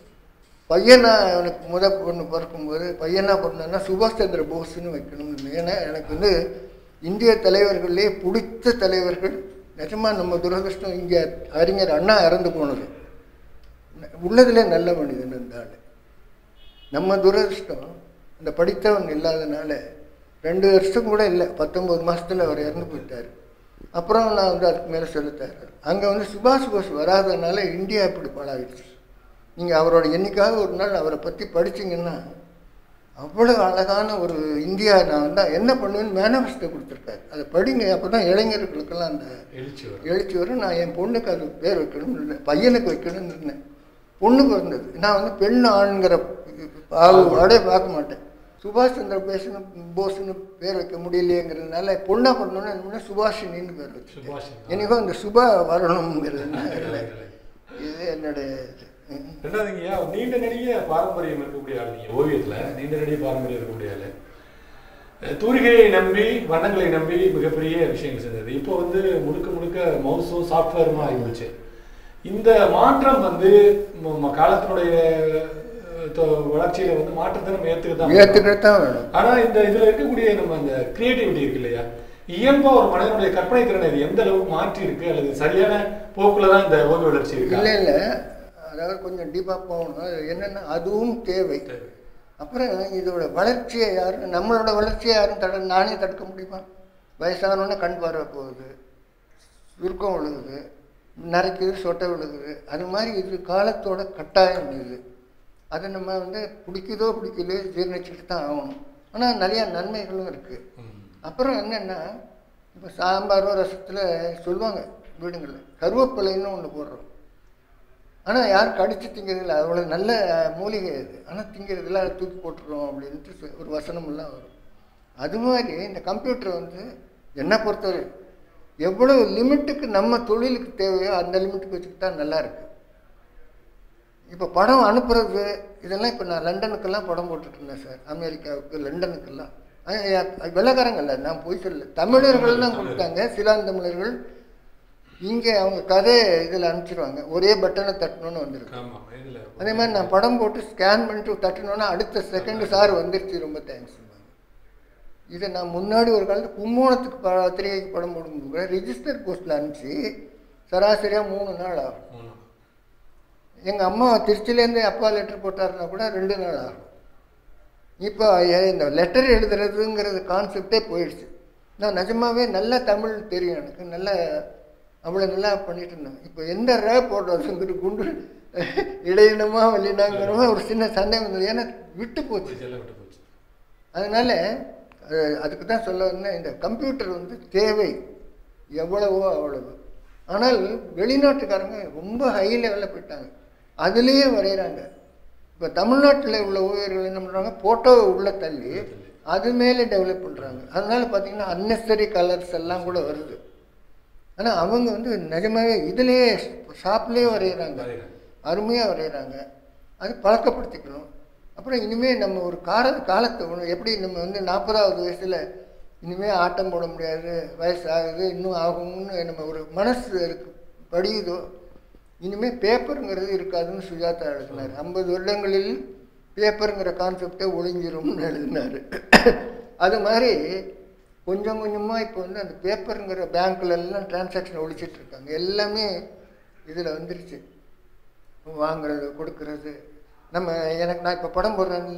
பையனா எனக்கு முத பொண்ணு பிறக்கும்போது பையனா பிறந்தேன்னா சுபாஷ் சந்திர போஸ்னு வைக்கணும்னு ஏன்னா எனக்கு வந்து இந்திய தலைவர்கள்லேயே பிடித்த தலைவர்கள் நிஜமா நம்ம துரதிருஷ்டம் இங்கே அறிஞர் அண்ணா இறந்து போனது உள்ளதிலே நல்ல மனிதன் அந்த ஆள் நம்ம துரதிருஷ்டம் அந்த படித்தவன் இல்லாதனால ரெண்டு வருஷம் கூட இல்லை பத்தொம்பது மாசத்துல அவர் இறந்து போயிட்டார் அப்புறம் நான் வந்து அதுக்கு மேலே சொல்லித்தரேன் அங்கே வந்து சுபாஷ் போஸ் வராதனால இந்தியா இப்படி பாழாயிடுச்சு நீங்கள் அவரோட என்னைக்காவது ஒரு நாள் அவரை பற்றி படிச்சீங்கன்னா அவ்வளோ அழகான ஒரு இந்தியா நான் வந்து என்ன பண்ணுவேன்னு மேனிஃபெஸ்டோ கொடுத்துருக்காரு அதை படிங்க அப்போ தான் இளைஞர்களுக்கெல்லாம் அந்த எழுச்சி வரும் எழுச்சி வரும் நான் என் பொண்ணுக்கு அது பேர் வைக்கணும்னு இருந்தேன் பையனுக்கு வைக்கணும்னு இருந்தேன் பொண்ணுக்கு வந்தது நான் வந்து பெண் ஆண்கிற பாகுபாடே பார்க்க மாட்டேன் சுபாஷ் சந்திர பேசுன்னு போஸ்னு பேர் வைக்க முடியலையேங்கிறதுனால பொண்ணா பண்ணணும்னு என்ன பண்ணேன், சுபாஷினின்னு பேர் வச்சு சுபாஷ் எனக்கும் அந்த சுபா வரணுங்கிறது இது என்னுடைய இது. ம். ரெண்டாவதுங்கய்யா நீண்ட நெடிய பாரம்பரியம் இருக்கக்கூடிய ஆள் நீங்க ஓவியத்துல நீண்ட நெடிய பாரம்பரியம் இருக்கக்கூடிய ஆளு அஹ் தூரிகையை நம்பி வண்ணங்களை நம்பி மிகப்பெரிய விஷயங்கள் செஞ்சது இப்போ வந்து முழுக்க முழுக்க மவுஸும் சாஃப்ட்வேரும் ஆகிப்போச்சு இந்த மாற்றம் வந்து ம- ம- காலத்தினுடைய அஹ், தொ- வளர்ச்சியில வந்து மாற்றத்தை நம்ம ஏத்துக்க தான் ஏத்துக்கிட்டு தான் வேணும் ஆனா இந்த இதுல இருக்கக்கூடிய நம்ம அந்த கிரியேட்டிவிட்டி இருக்கு இல்லையா இயல்பா ஒரு மனிதனுடைய கற்பனை திறனை இது எந்த அளவுக்கு மாற்றி இருக்கு அல்லது சரியான போக்குல தான் இந்த ஓவிய வளர்ச்சி இருக்கா இல்லை இல்லை அதாவது கொஞ்சம் டீப்பாக போகணும் அது என்னென்னா அதுவும் தேவை தேவை. அப்புறம் இதோட வளர்ச்சியை யாரும் நம்மளோட வளர்ச்சியை யாரும் தட நானே தடுக்க முடியுமா வயசானோடனே கண் பார்வை போகுது சுருக்கம் விழுகுது நரைக்குது சொட்டை விழுகுது அது மாதிரி இது காலத்தோட கட்டாயம் இது அதை நம்ம வந்து பிடிக்குதோ பிடிக்கலையோ ஜீர்ணிச்சுட்டு தான் ஆகணும் ஆனால் நிறையா நன்மைகளும் இருக்குது ம். அப்புறம் என்னென்னா இப்போ சாம்பாரோ ரசத்தில் சொல்லுவாங்க வீடுங்களில் கருவேப்பிலைன்னு ஒன்று போடுறோம் ஆனால் யாரும் கடிச்சு திங்கிறதில்ல அவ்வளோ நல்ல மூலிகை அது ஆனால் திங்கிறதில்ல அதை தூக்கி போட்டுருவோம் அப்படின்ட்டு சொ- ஒரு வசனமெல்லாம் வரும் அது மாதிரி இந்த கம்ப்யூட்டர் வந்து என்னை பொறுத்தவரை எவ்வளோ லிமிட்டுக்கு நம்ம தொழிலுக்கு தேவையோ அந்த லிமிட்டுக்கு வச்சுக்கிட்டா நல்லா இருக்கு இப்போ படம் அனுப்புறது இதெல்லாம் இப்போ நான் லண்டனுக்கெல்லாம் படம் போட்டுட்டு இருந்தேன் சார் அமெரிக்காவுக்கு லண்டனுக்கெல்லாம் அஹ் அஹ் வெள்ளைக்காரங்கல்ல நான் போய் சொல்ல தமிழர்கள் தான் கொடுத்தாங்க சிலாந்தமிழர்கள் இங்கே அவங்க கதை இதில் அனுப்பிச்சிருவாங்க ஒரே பட்டனை தட்டணும்னு வந்திருக்கு ஆமா இதுல அதே மாதிரி நான் படம் போட்டு ஸ்கேன் பண்ணிட்டு தட்டினோன்னா அடுத்த செகண்ட் சார் வந்துருச்சு ரொம்ப தேங்க்ஸ் இதை நான் முன்னாடி ஒரு காலத்து கும்போணத்துக்கு ப பத்திரிகைக்கு படம் போடும்போது கூட ரிஜிஸ்டர் போஸ்ட்டில் அனுப்பிச்சு சராசரியாக மூணு நாள் ஆகும் ஆமா. எங்கள் அம்மா திருச்சிலேருந்து அப்பா லெட்டர் போட்டாருன்னா கூட ரெண்டு நாள் ஆகும் இப்போ எ- இந்த லெட்டர் எழுதுறதுங்கிறது கான்செப்டே போயிடுச்சு நான் நிஜமாவே நல்லா தமிழ் தெரியும் எனக்கு நல்ல அவ்வளோ நல்லா பண்ணிட்டு இருந்தேன் இப்போ எந்த ரே போடுறதுங்கிற குண்டு இடையினமா வல்லினாங்கிறமா ஒரு சின்ன சண்டை வந்தது ஏன்னா விட்டு போச்சு இதெல்லாம் விட்டு போச்சு அதனால அஹ், அதுக்கு தான் சொல்ல வந்தேன் இந்த கம்ப்யூட்டர் வந்து தேவை எவ்வளவோ அவ்வளவு ஆனால் வெளிநாட்டுக்காரங்க ரொம்ப ஹை லெவலில் போயிட்டாங்க அதுலேயே வரைகிறாங்க இப்போ தமிழ்நாட்டில் உள்ள ஓவியர்கள் என்ன பண்ணுறாங்க ஃபோட்டோவை உள்ளே தள்ளி அது மேலே டெவலப் பண்ணுறாங்க அதனால பார்த்தீங்கன்னா அன்னெசரி கலர்ஸ் எல்லாம் கூட வருது ஆனால் அவங்க வந்து நிஜமாவே இதுலேயே ஷாப்லேயே வரைகிறாங்க வரைகிறாங்க. அருமையாக வரைகிறாங்க அது பழக்கப்படுத்திக்கணும் அப்புறம் இனிமேல் நம்ம ஒரு கால காலத்தை ஒன்று எப்படி நம்ம வந்து நாற்பதாவது வயசில் இனிமேல் ஆட்டம் போட முடியாது வயசு ஆகுது இன்னும் ஆகும்னு நம்ம ஒரு மனசு இருக்கு படியுதோ இனிமேல் பேப்பருங்கிறது இருக்காதுன்னு சுஜாதா எழுதினார் ஐம்பது வருடங்களில் பேப்பருங்கிற கான்செப்டே ஒளிஞ்சிரும்னு எழுதினார் அது மாதிரி கொஞ்சம் கொஞ்சமாக இப்போ வந்து அந்த பேப்பருங்கிற பேங்க்ல எல்லாம் டிரான்சாக்ஷன் ஒழிச்சிட்டு இருக்காங்க எல்லாமே இதில் வந்துருச்சு வாங்குறது கொடுக்கறது நம்ம எனக்கு நான் இப்போ படம் போடுறேன்ல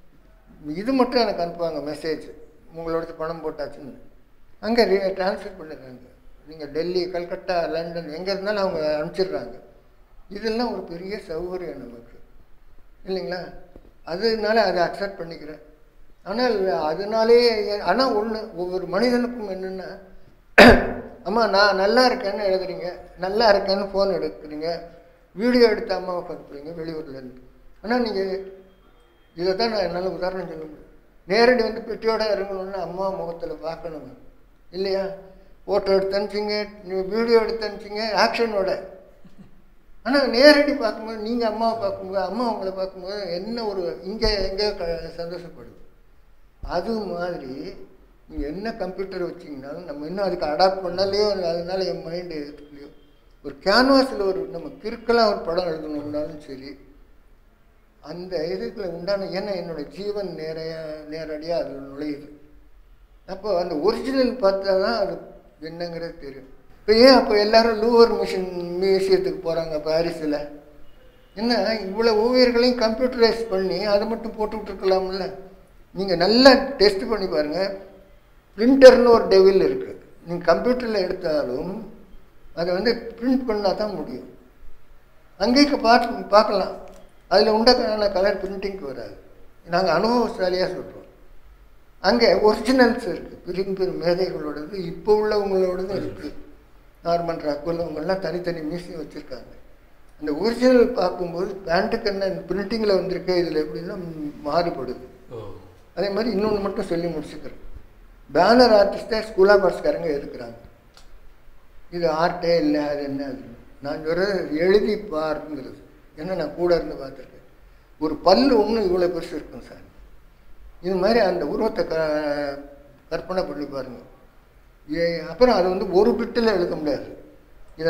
இது மட்டும் எனக்கு அனுப்புவாங்க மெசேஜ் உங்களோட படம் போட்டாச்சுன்னு அங்கே ட்ரான்ஸ்ஃபர் பண்ணிடுறாங்க நீங்கள் டெல்லி கல்கட்டா லண்டன் எங்கே இருந்தாலும் அவங்க அனுப்பிச்சிடுறாங்க இதெல்லாம் ஒரு பெரிய சௌகரியம் நமக்கு இல்லைங்களா அதனால அதை அக்செப்ட் பண்ணிக்கிறேன் ஆனால் அதனாலே ஆனால் ஒன்று ஒவ்வொரு மனிதனுக்கும் என்னென்னா அம்மா நான் நல்லா இருக்கேன்னு எழுதுறீங்க நல்லா இருக்கேன்னு ஃபோன் எடுக்கிறீங்க வீடியோ எடுத்து அம்மாவுக்கு அனுப்புறீங்க வெளியூர்லேருந்து ஆனால் நீங்கள் இதை தான் நான் என்னால் உதாரணம் சொல்ல முடியும் நேரடி வந்து பெட்டியோட இறங்கணும்னா அம்மா முகத்தில் பார்க்கணும் இல்லையா ஃபோட்டோ எடுத்து அனுப்பிச்சிங்க வீடியோ எடுத்து அனுப்பிச்சிங்க ஆக்ஷனோட ஆனால் நேரடி பார்க்கும்போது நீங்கள் அம்மாவை பார்க்கும்போது அம்மா உங்களை பார்க்கும்போது என்ன ஒரு இங்கே எங்கே க சந்தோஷப்படுது அது மாதிரி நீங்கள் என்ன கம்ப்யூட்டர் வச்சிங்கனாலும் நம்ம இன்னும் அதுக்கு அடாப்ட் பண்ணலையோ அதனால என் மைண்டு எடுத்துக்கலையோ ஒரு கேன்வாஸில் ஒரு நம்ம கிறுக்கெல்லாம் ஒரு படம் எழுதணும்னாலும் சரி அந்த இதுக்குள்ள உண்டான ஏன்னா என்னோட ஜீவன் நேரைய நேரடியாக அதில் நுழையுது அப்போ அந்த ஒரிஜினல் பார்த்தா தான் அது என்னங்கிறது தெரியும் இப்போ ஏன் அப்போ எல்லாரும் லூவர் மிஷின் மியூசியத்துக்கு போகிறாங்க பாரிஸில் என்ன இவ்வளோ ஓவியர்களையும் கம்ப்யூட்டரைஸ் பண்ணி அதை மட்டும் போட்டு விட்டுருக்கலாம்ல நீங்கள் நல்லா டெஸ்ட் பண்ணி பாருங்கள் பிரிண்டர்னு ஒரு டெவில் இருக்குது நீங்கள் கம்ப்யூட்டரில் எடுத்தாலும் அதை வந்து பிரிண்ட் பண்ணால் தான் முடியும் அங்கேயும் பார்த்து பார்க்கலாம் அதில் உண்டான கலர் பிரிண்டிங்க்கு வராது நாங்கள் அனுபவசாலியாக சொல்கிறோம் அங்கே ஒரிஜினல்ஸ் இருக்குது பெரும் பெரும் மேதைகளோடது இப்போ உள்ளவங்களோடது இருக்குது நார்மன் ராக்குவல் அவங்கெல்லாம் தனித்தனி மியூசியம் வச்சுருக்காங்க அந்த ஒரிஜினல் பார்க்கும்போது பேண்ட்டுக்கு என்ன பிரிண்டிங்கில் வந்திருக்கு இதில் எப்படின்னா மாறுபடுது ஓ அதே மாதிரி இன்னொன்று மட்டும் சொல்லி முடிச்சுக்கிறேன் பேனர் ஆர்டிஸ்டே ஸ்கூல் ஆஃப் ஆர்ட்ஸ்காரங்க இருக்கிறாங்க இது ஆர்ட்டே இல்லை அது என்ன அது நான் சொல்கிறது எழுதி பாருங்கிறது ஏன்னா நான் கூட இருந்து பார்த்துருக்கேன் ஒரு பல்லு ஒன்று இவ்வளோ பெருசு இருக்கும் சார் இது மாதிரி அந்த உருவத்தை க கற்பனை பண்ணி பாருங்க ஏ அப்புறம் அது வந்து ஒரு பிட்டில் எழுத முடியாது இதை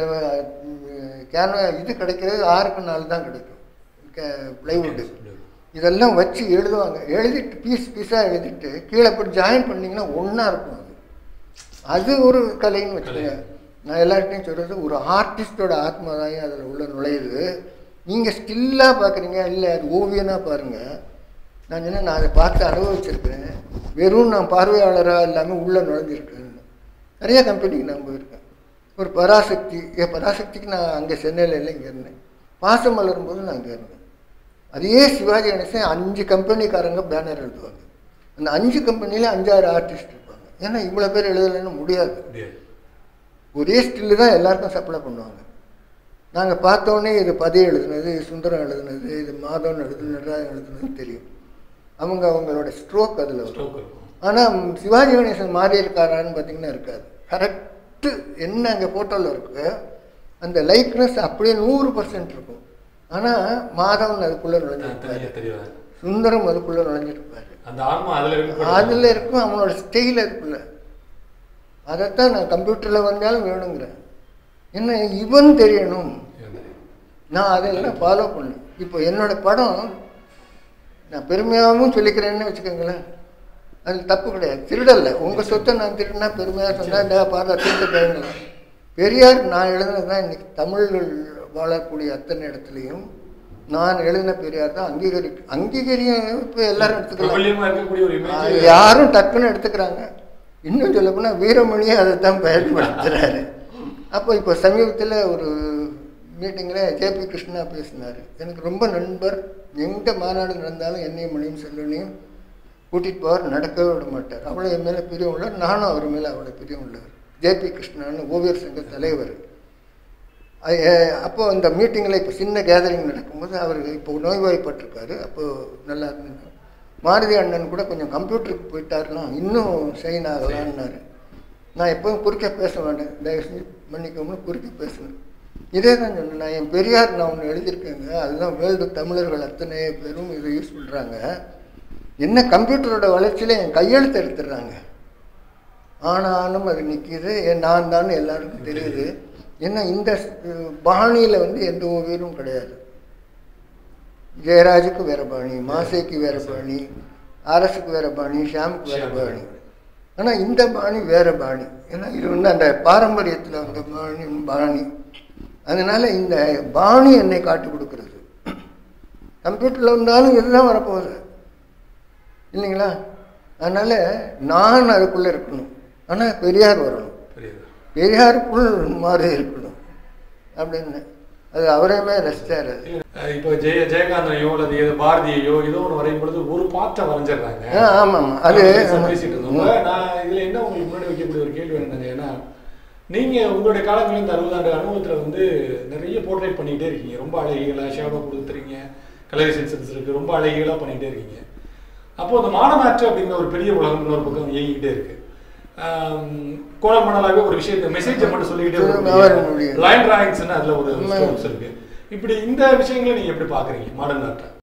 கேன இது கிடைக்கிறது ஆறுக்கு நாள் தான் கிடைக்கும் ப்ளைவுட்டு இதெல்லாம் வச்சு எழுதுவாங்க எழுதிட்டு பீஸ் பீஸாக எழுதிட்டு கீழே போய் ஜாயின் பண்ணிங்கன்னா ஒன்றா இருக்கும் அது அது ஒரு கலைன்னு வச்சுக்கோங்க நான் எல்லார்ட்டையும் சொல்கிறது ஒரு ஆர்டிஸ்டோட ஆத்மா தான் அதில் உள்ள நுழையுது நீங்கள் ஸ்டில்லாக பார்க்குறீங்க இல்லை அது ஓவியனாக பாருங்கள் நான் சொன்னேன் நான் அதை பார்த்து அனுபவிச்சிருக்கிறேன் வெறும் நான் பார்வையாளராக இல்லாமல் உள்ளே நுழைஞ்சிருக்கேன் நிறைய கம்பெனிக்கு நான் போயிருக்கேன் ஒரு பராசக்தி என் பராசக்திக்கு நான் அங்கே சென்னையில் இல்லை இங்கே இருந்தேன் பாசம் மலரும் போது நான் அங்கே இருந்தேன் அதே சிவாஜி கணேசன் அஞ்சு கம்பெனிக்காரங்க பேனர் எழுதுவாங்க அந்த அஞ்சு கம்பெனியில் அஞ்சாறு ஆர்டிஸ்ட் இருப்பாங்க ஏன்னா இவ்வளோ பேர் எழுதலைன்னு முடியாது முடியாது ஒரே ஸ்டில்லு தான் எல்லாருக்கும் சப்ளை பண்ணுவாங்க நாங்கள் பார்த்தோன்னே இது பதி எழுதுனது இது சுந்தரம் எழுதுனது இது மாதவன் எழுதுனதா எழுதுனதுன்னு தெரியும் அவங்க அவங்களோட ஸ்ட்ரோக் அதில் வரும் ஸ்ட்ரோக் இருக்கும் ஆனால் சிவாஜி கணேசன் மாறி இருக்காரான்னு பார்த்தீங்கன்னா இருக்காது கரெக்டு என்ன அங்கே ஃபோட்டோவில் இருக்கு அந்த லைக்னஸ் அப்படியே நூறு பர்சன்ட் இருக்கும் ஆனால் மாதவன் அதுக்குள்ளே நுழைஞ்சிருப்பாரு தனியாக தெரியாது சுந்தரம் அதுக்குள்ளே நுழைஞ்சிருப்பாரு அந்த ஆன்மா அதுல வெளிப்படும். அதில் இருக்கும் அவனோட ஸ்டைல் அதுக்குள்ள அதைத்தான் நான் கம்ப்யூட்டரில் வந்தாலும் வேணுங்கிறேன் என்ன இவன் தெரியணும் நான் அதெல்லாம் ஃபாலோ பண்ணேன் இப்போ என்னோட படம் நான் பெருமையாகவும் சொல்லிக்கிறேன்னு வச்சுக்கோங்களேன் அது தப்பு கிடையாது திருடல்ல உங்கள் சொத்தை நான் திருடினா பெருமையாக சொன்னால் இந்த பார்த்தா திருட்டு பயங்கலாம் பெரியார் நான் எழுதுனது தான் இன்னைக்கு தமிழர்கள் வாழக்கூடிய அத்தனை இடத்துலையும் நான் எழுதின பெரியார் தான் அங்கீகரி அங்கீகரியம் இப்போ எல்லாரும் எடுத்துக்கலாம் பிரபல்யமா இருக்கக்கூடிய ஒரு அது இமேஜ் யாரும் டக்குன்னு எடுத்துக்கிறாங்க இன்னும் சொல்ல போனால் வீரமணியே அதை தான் பயன்படுத்துகிறாரு அப்போ இப்போ சமீபத்தில் ஒரு மீட்டிங்கில் ஜேபி கிருஷ்ணா பேசினார் எனக்கு ரொம்ப நண்பர் எங்கே மாநாடு நடந்தாலும் என்னையும் மணியும் செல்வனையும் கூட்டிகிட்டு போவார் நடக்கவே விட மாட்டார் அவ்வளோ என் மேலே பிரியம் உள்ளவர் நானும் அவர் மேலே அவ்வளோ பிரியம் உள்ளவர் ஜேபி கிருஷ்ணான்னு ஓவியர் சங்க தலைவர் அது, அஹ், அப்போ அந்த மீட்டிங்கில் இப்போ சின்ன கேதரிங் நடக்கும்போது அவர் இப்போ நோய்வாய்ப்பட்டிருக்காரு அப்போது நல்லா இருந்தது மாருதி அண்ணன் கூட கொஞ்சம் கம்ப்யூட்டருக்கு போயிட்டாருன்னா இன்னும் ஷைன் ஆகலான்னாரு நான் எப்போதும் குறுக்க பேச மாட்டேன் தயவு செஞ்சு மன்னிக்கணும்னு குறுக்க பேசுனேன் இதே தான் சொன்னேன் நான் என் பெரியார் நான் ஒன்று எழுதியிருக்கேங்க அதுதான் வேர்ல்டு தமிழர்கள் அத்தனை பேரும் இதை யூஸ் பண்ணுறாங்க என்ன கம்ப்யூட்டரோட வளர்ச்சியில் என் கையெழுத்து எடுத்துடுறாங்க ஆனாலும் அது நிற்கிது ஏன் நான் தான் எல்லாருக்கும் தெரியுது ஏன்னா இந்த பாணியில் வந்து எந்த ஓவியரும் கிடையாது ஜெயராஜுக்கு வேற பாணி மாசேக்கு வேற பாணி அரசுக்கு வேற பாணி ஷாமுக்கு வேற பாணி ஆனால் இந்த பாணி வேற பாணி ஏன்னா இது வந்து அந்த பாரம்பரியத்தில் வந்த பாணி பாணி அதனால இந்த பாணி என்னை காட்டி கொடுக்கிறது கம்ப்யூட்டரில் வந்தாலும் இதுதான் வரப்போகுது இல்லைங்களா அதனால நான் அதுக்குள்ளே இருக்கணும் ஆனால் பெரியார் வரணும் புரியுது பெரியாருக்குள் மாறி இருக்கணும் அப்படின்னு அது அவரையுமே ரசித்தார் அது அஹ் இப்போ ஜெய ஜெயகாந்தனையோ அல்லது ஏதோ பாரதியையோ ஏதோ ஒன்று வரையும் பொழுது ஒரு பாட்டை வரைஞ்சிடுறாங்க ஆ ஆமாம் அது பேச- பேசிட்டு இருந்தோம் இப்ப நான் இதுல என்ன உங்களுக்கு முன்னாடி வைக்கக்கூடிய ஒரு கேள்வி என்னங்க ஏன்னா நீங்க உங்களுடைய காலங்களில் இந்த அறுபதாண்டு அனுபவத்துல வந்து நிறைய போர்ட்ரேட் பண்ணிக்கிட்டே இருக்கீங்க ரொம்ப அழகிகளா ஷேடோ கொடுத்துறீங்க கலரேஷன் சென்ஸ் இருக்கு ரொம்ப அழகிகளா பண்ணிக்கிட்டே இருக்கீங்க அப்போ அந்த மாடமாற்று அப்படிங்கிற ஒரு பெரிய உலகம் இன்னொரு பக்கம் இயங்கிக்கிட்டே இருக்கு கோலம் மணலாவே ஒரு விஷயத்தை மெசேஜை மட்டும் சொல்லிக்கிட்டே சொல்லுங்க, அவர் முடியும். லைன் டிராயிங்ஸ்னு அதுல ஒரு உண்மை. ஸ்டோன்ஸ் இருக்கு இப்படி இந்த விஷயங்களை நீங்க எப்படி பாக்குறீங்க மாடர்ன் ஆர்ட்டை